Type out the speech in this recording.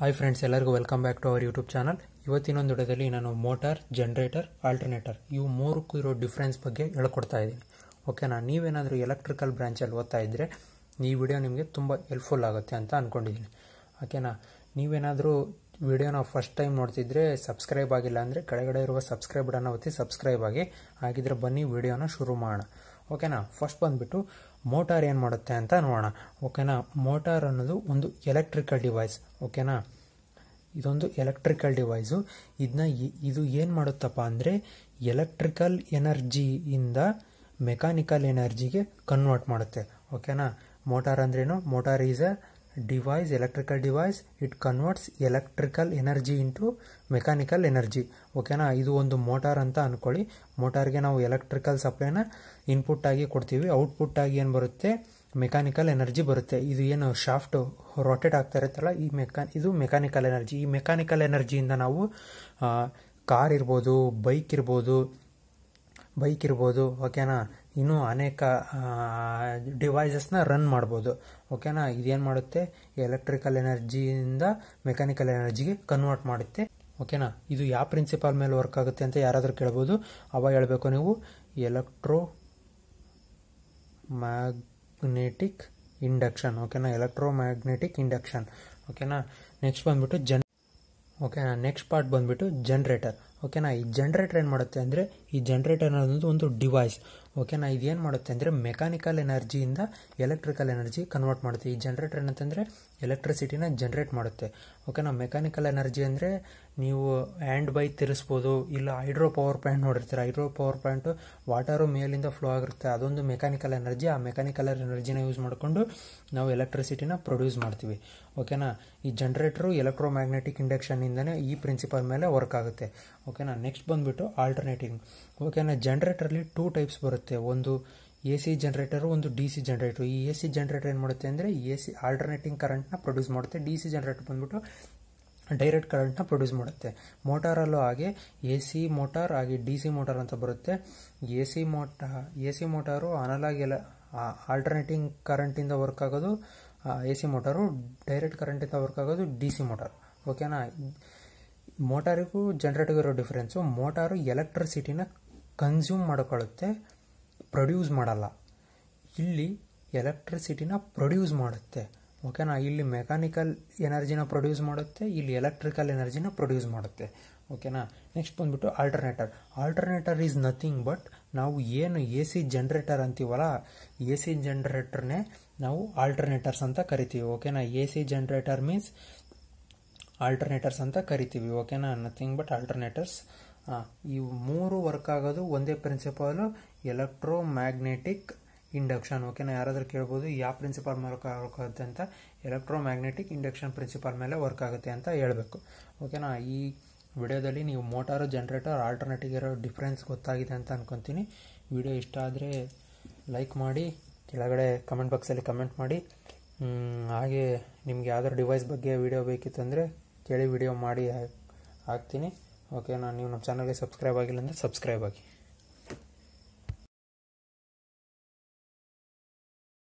hi friends ಎಲ್ಲರಿಗೂ welcome back to our YouTube channel ಇವತ್ತಿನೊಂದು ವಿಡಿಯೋದಲ್ಲಿ ನಾನು ಮೋಟಾರ್ ಜನ್ರೇಟರ್ ಆಲ್ಟರ್ನೇಟರ್ ಇವು ಮೂರಕ್ಕೂ ಇರೋ ಡಿಫ್ರೆನ್ಸ್ ಬಗ್ಗೆ ಹೇಳ್ಕೊಡ್ತಾ ಇದ್ದೀನಿ ಓಕೆನಾ ನೀವೇನಾದರೂ ಎಲೆಕ್ಟ್ರಿಕಲ್ ಬ್ರಾಂಚಲ್ಲಿ ಓದ್ತಾ ಇದ್ದರೆ ಈ ವಿಡಿಯೋ ನಿಮಗೆ ತುಂಬ ಹೆಲ್ಪ್ಫುಲ್ ಆಗುತ್ತೆ ಅಂತ ಅಂದ್ಕೊಂಡಿದ್ದೀನಿ ಓಕೆನಾ ನೀವೇನಾದರೂ ವಿಡಿಯೋನ ಫಸ್ಟ್ ಟೈಮ್ ನೋಡ್ತಿದ್ರೆ ಸಬ್ಸ್ಕ್ರೈಬ್ ಆಗಿಲ್ಲ ಅಂದರೆ ಕೆಳಗಡೆ ಇರುವ ಸಬ್ಸ್ಕ್ರೈಬ್ ಬಟನ್ ಒತ್ತಿ ಸಬ್ಸ್ಕ್ರೈಬ್ ಆಗಿ ಹಾಗಿದ್ರೆ ಬನ್ನಿ ವಿಡಿಯೋನ ಶುರು ಮಾಡೋಣ ಓಕೆನಾ ಫಸ್ಟ್ ಬಂದುಬಿಟ್ಟು ಮೋಟಾರ್ ಏನು ಮಾಡುತ್ತೆ ಅಂತ ನೋಡೋಣ ಓಕೆನಾ ಮೋಟಾರ್ ಅನ್ನೋದು ಒಂದು ಎಲೆಕ್ಟ್ರಿಕಲ್ ಡಿವೈಸ್ ಓಕೆನಾ ಇದೊಂದು ಎಲೆಕ್ಟ್ರಿಕಲ್ ಡಿವೈಸು ಇದನ್ನ ಇದು ಏನು ಮಾಡುತ್ತಪ್ಪ ಅಂದರೆ ಎಲೆಕ್ಟ್ರಿಕಲ್ ಎನರ್ಜಿಯಿಂದ ಮೆಕ್ಯಾನಿಕಲ್ ಎನರ್ಜಿಗೆ ಕನ್ವರ್ಟ್ ಮಾಡುತ್ತೆ ಓಕೆನಾ ಮೋಟಾರ್ ಅಂದ್ರೇನು motor is a device electrical device it converts electrical energy into mechanical energy ಓಕೆನಾ ಇದು ಒಂದು ಮೋಟಾರ್ ಅಂತ ಅಂದ್ಕೊಳ್ಳಿ ಮೋಟಾರ್ಗೆ ನಾವು ಎಲೆಕ್ಟ್ರಿಕಲ್ ಸಪ್ಲೈನ ಇನ್ಪುಟ್ ಆಗಿ ಕೊಡ್ತೀವಿ ಔಟ್ಪುಟ್ ಆಗಿ ಏನು ಬರುತ್ತೆ ಮೆಕ್ಯಾನಿಕಲ್ ಎನರ್ಜಿ ಬರುತ್ತೆ ಇದು ಏನು ಶಾಫ್ಟ್ ರೊಟೇಟ್ ಆಗ್ತಾ ಇರುತ್ತಲ್ಲ ಈ ಮೆಕಾ ಇದು ಮೆಕ್ಯಾನಿಕಲ್ ಎನರ್ಜಿ ಈ ಮೆಕ್ಯಾನಿಕಲ್ ಎನರ್ಜಿಯಿಂದ ನಾವು ಕಾರ್ ಇರ್ಬೋದು ಬೈಕ್ ಇರ್ಬೋದು ಬೈಕ್ ಇರ್ಬೋದು ಓಕೆನಾ ಇನ್ನೂ ಅನೇಕ ಡಿವೈಸಸ್ನ ರನ್ ಮಾಡ್ಬೋದು ಓಕೆನಾ ಇದೇನು ಮಾಡುತ್ತೆ ಎಲೆಕ್ಟ್ರಿಕಲ್ ಎನರ್ಜಿಯಿಂದ ಮೆಕ್ಯಾನಿಕಲ್ ಎನರ್ಜಿಗೆ ಕನ್ವರ್ಟ್ ಮಾಡುತ್ತೆ ಓಕೆನಾ ಇದು ಯಾವ ಪ್ರಿನ್ಸಿಪಾಲ್ ಮೇಲೆ ವರ್ಕ್ ಆಗುತ್ತೆ ಅಂತ ಯಾರಾದರೂ ಕೇಳ್ಬೋದು ಅವಾಗ ಹೇಳಬೇಕು ನೀವು ಎಲೆಕ್ಟ್ರೋ ಮ್ಯಾಗ್ನೆಟಿಕ್ ಇಂಡಕ್ಷನ್ ಓಕೆನಾ ಎಲೆಕ್ಟ್ರೋ ಮ್ಯಾಗ್ನೆಟಿಕ್ ಇಂಡಕ್ಷನ್ ಓಕೆನಾ ನೆಕ್ಸ್ಟ್ ಬಂದ್ಬಿಟ್ಟು ಜನ್ ಓಕೆನಾ ನೆಕ್ಸ್ಟ್ ಪಾರ್ಟ್ ಬಂದ್ಬಿಟ್ಟು ಜನ್ರೇಟರ್ ಓಕೆನಾ ಈ ಜನ್ರೇಟರ್ ಏನು ಮಾಡುತ್ತೆ ಅಂದರೆ ಈ ಜನ್ರೇಟರ್ ಅನ್ನೋದು ಒಂದು ಡಿವೈಸ್ ಓಕೆನಾ ಇದೇನು ಮಾಡುತ್ತೆ ಅಂದರೆ ಮೆಕ್ಯಾನಿಕಲ್ ಎನರ್ಜಿಯಿಂದ ಎಲೆಕ್ಟ್ರಿಕಲ್ ಎನರ್ಜಿ ಕನ್ವರ್ಟ್ ಮಾಡುತ್ತೆ ಈ ಜನ್ರೇಟರ್ ಏನಂತಂದರೆ ಎಲೆಕ್ಟ್ರಿಸಿಟಿನ ಜನ್ರೇಟ್ ಮಾಡುತ್ತೆ ಓಕೆನಾ ಮೆಕ್ಯಾನಿಕಲ್ ಎನರ್ಜಿ ಅಂದರೆ ನೀವು ಹ್ಯಾಂಡ್ ಬೈ ತಿರ್ಸ್ಬೋದು ಇಲ್ಲ ಹೈಡ್ರೋ ಪವರ್ ಪ್ಲಾಂಟ್ ನೋಡಿರ್ತೀರ ಹೈಡ್ರೋ ಪವರ್ ಪ್ಲಾಂಟು ವಾಟರು ಮೇಲಿಂದ ಫ್ಲೋ ಆಗಿರುತ್ತೆ ಅದೊಂದು ಮೆಕ್ಯಾನಿಕಲ್ ಎನರ್ಜಿ ಆ ಮೆಕ್ಯಾನಿಕಲ್ ಎನರ್ಜಿನ ಯೂಸ್ ಮಾಡಿಕೊಂಡು ನಾವು ಎಲೆಕ್ಟ್ರಿಸಿಟಿನ ಪ್ರೊಡ್ಯೂಸ್ ಮಾಡ್ತೀವಿ ಓಕೆನಾ ಈ ಜನ್ರೇಟರು ಎಲೆಕ್ಟ್ರೋ ಮ್ಯಾಗ್ನೆಟಿಕ್ ಇಂಡಕ್ಷನಿಂದನೇ ಈ ಪ್ರಿನ್ಸಿಪಲ್ ಮೇಲೆ ವರ್ಕ್ ಆಗುತ್ತೆ ಓಕೆನಾ ನೆಕ್ಸ್ಟ್ ಬಂದುಬಿಟ್ಟು ಆಲ್ಟರ್ನೇಟಿವ್ ಓಕೆನಾ ಜನ್ರೇಟರ್ಲಿ ಟೂ ಟೈಪ್ಸ್ ಬರುತ್ತೆ ಒಂದು ಎ ಸಿ ಜನ್ರೇಟರು ಒಂದು ಡಿ ಸಿ ಜನ್ರೇಟರ್ ಈ ಎ ಸಿ ಜನ್ರೇಟರ್ ಏನು ಮಾಡುತ್ತೆ ಅಂದರೆ ಎ ಸಿ ಆಲ್ಟರ್ನೇಟಿಂಗ್ ಕರೆಂಟ್ನ ಪ್ರೊಡ್ಯೂಸ್ ಮಾಡುತ್ತೆ ಡಿ ಸಿ ಜನ್ರೇಟರ್ ಬಂದ್ಬಿಟ್ಟು ಡೈರೆಕ್ಟ್ ಕರೆಂಟ್ನ ಪ್ರೊಡ್ಯೂಸ್ ಮಾಡುತ್ತೆ ಮೋಟಾರಲ್ಲೂ ಹಾಗೆ ಎ ಸಿ ಮೋಟಾರ್ ಹಾಗೆ ಡಿ ಸಿ ಮೋಟಾರ್ ಅಂತ ಬರುತ್ತೆ ಎ ಸಿ ಮೋಟಾ ಎ ಸಿ ಮೋಟಾರು ಅನಲಾಗ್ ಎಲ್ಲ ಆಲ್ಟರ್ನೇಟಿಂಗ್ ಕರೆಂಟಿಂದ ವರ್ಕ್ ಆಗೋದು ಎ ಸಿ ಮೋಟಾರು ಡೈರೆಕ್ಟ್ ಕರೆಂಟಿಂದ ವರ್ಕ್ ಆಗೋದು ಡಿ ಸಿ ಮೋಟಾರ್ ಓಕೆನಾ ಮೋಟಾರಿಗೂ ಜನ್ರೇಟರ್ಗೂ ಇರೋ ಡಿಫ್ರೆನ್ಸು ಮೋಟಾರು ಎಲೆಕ್ಟ್ರಿಸಿಟಿನ ಕನ್ಸ್ಯೂಮ್ ಮಾಡಿಕೊಳ್ಳುತ್ತೆ ಪ್ರೊಡ್ಯೂಸ್ ಮಾಡಲ್ಲ ಇಲ್ಲಿ ಎಲೆಕ್ಟ್ರಿಸಿಟಿನ ಪ್ರೊಡ್ಯೂಸ್ ಮಾಡುತ್ತೆ ಓಕೆನಾ ಇಲ್ಲಿ ಮೆಕ್ಯಾನಿಕಲ್ ಎನರ್ಜಿನ ಪ್ರೊಡ್ಯೂಸ್ ಮಾಡುತ್ತೆ ಇಲ್ಲಿ ಎಲೆಕ್ಟ್ರಿಕಲ್ ಎನರ್ಜಿನ ಪ್ರೊಡ್ಯೂಸ್ ಮಾಡುತ್ತೆ ಓಕೆನಾ ನೆಕ್ಸ್ಟ್ ಬಂದ್ಬಿಟ್ಟು alternator alternator is nothing but ನಾವು ಏನು ಎ ಸಿ ಜನ್ರೇಟರ್ ಅಂತೀವಲ್ಲ ಎ ಸಿ ಜನ್ರೇಟರ್ನೇ ನಾವು ಆಲ್ಟರ್ನೇಟರ್ಸ್ ಅಂತ ಕರಿತೀವಿ ಓಕೆನಾ A C generator means alternators ಅಂತ ಕರಿತೀವಿ ಓಕೆನಾ ನಥಿಂಗ್ ಬಟ್ ಆಲ್ಟರ್ನೇಟರ್ಸ್ ಈ ಮೂರು ವರ್ಕ್ ಆಗೋದು ಒಂದೇ ಪ್ರಿನ್ಸಿಪಾಲು ಎಲೆಕ್ಟ್ರೋ ಮ್ಯಾಗ್ನೆಟಿಕ್ ಇಂಡಕ್ಷನ್ ಓಕೆನಾ ಯಾರಾದರೂ ಕೇಳ್ಬೋದು ಯಾವ ಪ್ರಿನ್ಸಿಪಾಲ್ ಮೇಲೆ ವರ್ಕ್ ಆಗುತ್ತೆ ಅಂತ ಎಲೆಕ್ಟ್ರೋ ಮ್ಯಾಗ್ನೆಟಿಕ್ ಇಂಡಕ್ಷನ್ ಪ್ರಿನ್ಸಿಪಾಲ್ ಮೇಲೆ ವರ್ಕ್ ಆಗುತ್ತೆ ಅಂತ ಹೇಳಬೇಕು ಓಕೆನಾ ಈ ವಿಡಿಯೋದಲ್ಲಿ ನೀವು ಮೋಟಾರು ಜನ್ರೇಟರ್ ಆಲ್ಟರ್ನೇಟಿವ್ ಇರೋ ಡಿಫ್ರೆನ್ಸ್ ಗೊತ್ತಾಗಿದೆ ಅಂತ ಅನ್ಕೊತೀನಿ ವಿಡಿಯೋ ಇಷ್ಟ ಆದರೆ ಲೈಕ್ ಮಾಡಿ ಕೆಳಗಡೆ ಕಮೆಂಟ್ ಬಾಕ್ಸಲ್ಲಿ ಕಮೆಂಟ್ ಮಾಡಿ ಹಾಗೆ ನಿಮ್ಗೆ ಯಾವ್ದಾದ್ರು ಡಿವೈಸ್ ಬಗ್ಗೆ ವಿಡಿಯೋ ಬೇಕಿತ್ತಂದರೆ ಕೇಳಿ ವಿಡಿಯೋ ಮಾಡಿ ಹಾಕ್ತೀನಿ ಓಕೆ ನಾನು ನೀವು ನಮ್ಮ ಚಾನಲ್ಗೆ ಸಬ್ಸ್ಕ್ರೈಬ್ ಆಗಿಲ್ಲ ಅಂದರೆ ಸಬ್ಸ್ಕ್ರೈಬ್ ಆಗಿ